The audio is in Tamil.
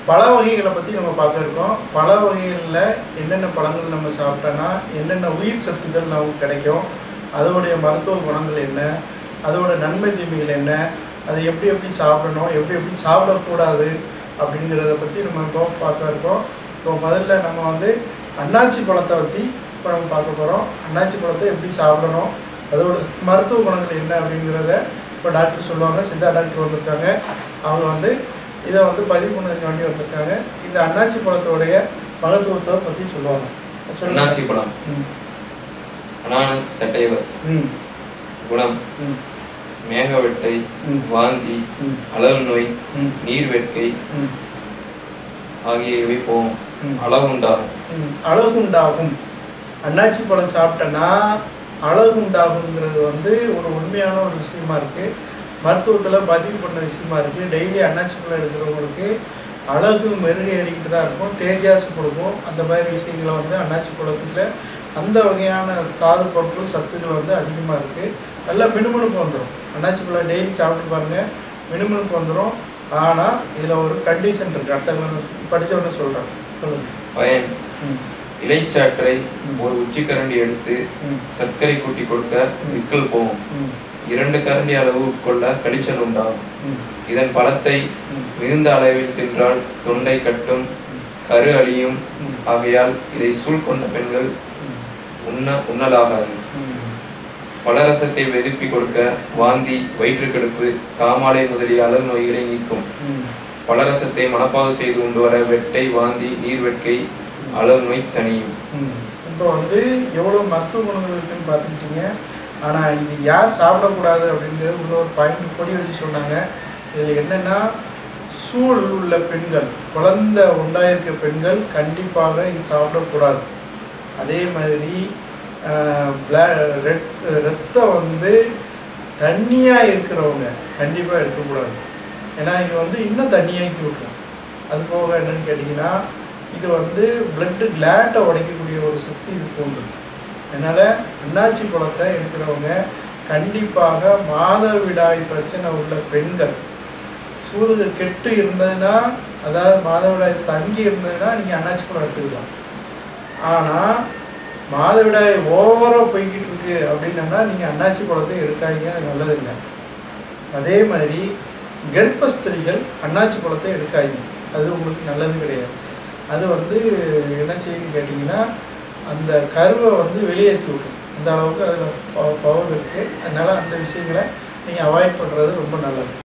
பழ வகைகளை பற்றி நம்ம பார்க்க இருக்கோம் பழ வகைகளில் என்னென்ன பழங்கள் நம்ம சாப்பிட்டோன்னா என்னென்ன உயிர் சத்துக்கள் நமக்கு கிடைக்கும் அதோடைய மருத்துவ குணங்கள் என்ன அதோட நன்மை தீமைகள் என்ன அதை எப்படி எப்படி சாப்பிடணும் எப்படி எப்படி சாப்பிடக்கூடாது அப்படிங்கிறத பற்றி நம்ம இப்போ பார்க்க இருக்கோம் இப்போ முதல்ல நம்ம வந்து அன்னாச்சி பழத்தை பற்றி இப்போ நம்ம பார்க்க போகிறோம் அன்னாச்சி பழத்தை எப்படி சாப்பிடணும் அதோட மருத்துவ குணங்கள் என்ன அப்படிங்கிறத இப்போ டாக்டர் சொல்லுவாங்க சித்தா டாக்டர் வந்திருக்காங்க அவங்க வந்து இதை வந்து பதிவு பண்ணதுக்கு வேண்டி வந்திருக்காங்க இந்த அன்னாச்சி பழத்தோடைய மகத்துவத்தை பற்றி சொல்லுவாங்க சொல்லுங்க. அன்னாசி பழம் ம் அனானஸ் செட்டைவஸ் ம் குணம் ம் மேகவெட்டை ம். வாந்தி ம் அலல் நோய் ம் நீர்வேட்கை ம் ஆகியவை போகும் ம். அளவுண்டாகும் ம், அழகு உண்டாகும் அன்னாச்சி பழம் சாப்பிட்டோன்னா அழகு உண்டாகுங்கிறது வந்து ஒரு உண்மையான ஒரு விஷயமா இருக்கு மருத்துவத்தில் பதிவு பண்ண விஷயமா இருக்கு டெய்லி அன்னாச்சி பழம் எடுக்கிறவங்களுக்கு அழகு மெருகேறிக்கிட்டு தான் இருக்கும் தேஜாசு கொடுக்கும் அந்த மாதிரி விஷயங்களை வந்து அன்னாச்சி பழத்துல அந்த வகையான தாது பொருட்கள் சத்துக்கள் வந்து அதிகமாக இருக்குது நல்லா மினுமினுப்பு வந்துடும் அன்னாச்சி பழம் டெய்லி சாப்பிட்டு பாருங்கள் மினுமினுப்பு வந்துடும் ஆனால் இதில் ஒரு கண்டிஷன் இருக்குது அடுத்த படித்தவொடனே சொல்கிறேன் சொல்லுங்கள் பயன் ம் இலைச்சாற்றை ம். ஒரு உச்சிக்கரண்டி எடுத்து ம் சர்க்கரை கூட்டி கொடுக்க விக்கல் போகும் ம் இரண்டு கரண்டி அளவு உட்கொள்ள கழிச்சல் உண்டாகும் ம் இதன் பழத்தை ம் மிகுந்த அளவில் தின்றால் தொண்டை கட்டும் ம். கரு அழியும் ம். ஆகையால் இதை சூழ் கொண்ட பெண்கள் ம். உண்ண உண்ணலாகாது ம். பலரசத்தை வெதுப்பி கொடுக்க வாந்தி வயிற்றுக்கடுப்பு காமாலை முதலிய அலர் நோய்களை நீக்கும் ம். பலரசத்தை மனப்பாகு செய்து கொண்டு வர வெட்டை வாந்தி நீர்வெட்கை அலர் நோய் தணியும் ம். இப்போ வந்து எவ்வளோ மருத்துவ குணங்கள் இருக்குன்னு பார்த்துக்கிட்டீங்க ஆனால் இது யார் சாப்பிடக்கூடாது அப்படிங்கிறது உள்ள ஒரு பாயிண்ட் கொடி வச்சு சொன்னாங்க இதில் என்னென்னா சூழ் உள்ள பெண்கள் குழந்தை உண்டாயிருக்க பெண்கள் கண்டிப்பாக இது சாப்பிடக்கூடாது அதே மாதிரி பிள ரெட் ரத்தம் வந்து தண்ணியாக இருக்கிறவங்க கண்டிப்பாக எடுக்கக்கூடாது ஏன்னா இது வந்து இன்னும் தண்ணியாக்கி விட்டுரும் அது போக என்னன்னு கேட்டிங்கன்னா இது வந்து பிளட்டு கிளாட்டை உடைக்கக்கூடிய ஒரு சக்தி இதுக்கு உண்டு அதனால் அன்னாச்சி பழத்தை எடுக்கிறவங்க கண்டிப்பாக மாதவிடாய் பிரச்சனை உள்ள பெண்கள் சூடு கெட்டு இருந்ததுன்னா அதாவது மாதவிடாய் தங்கி இருந்ததுன்னா நீங்கள் அன்னாச்சி பழம் எடுத்துக்கலாம் ஆனால் மாதவிடாய் ஓவராக போய்கிட்டு இருக்கு அப்படின்னா நீங்கள் அன்னாச்சி பழத்தை எடுக்காதீங்க அது நல்லதில்லை அதே மாதிரி கர்ப்பஸ்திரிகள் அன்னாச்சி பழத்தை எடுக்காதீங்க அது உங்களுக்கு நல்லது கிடையாது அது வந்து என்ன செய்யுன்னு கேட்டிங்கன்னா அந்த கருவை வந்து வெளியேற்றி விட்ரும் அந்த அளவுக்கு அதில் பவர் இருக்குது அதனால் அந்த விஷயங்களை நீங்கள் அவாய்ட் பண்ணுறது ரொம்ப நல்லது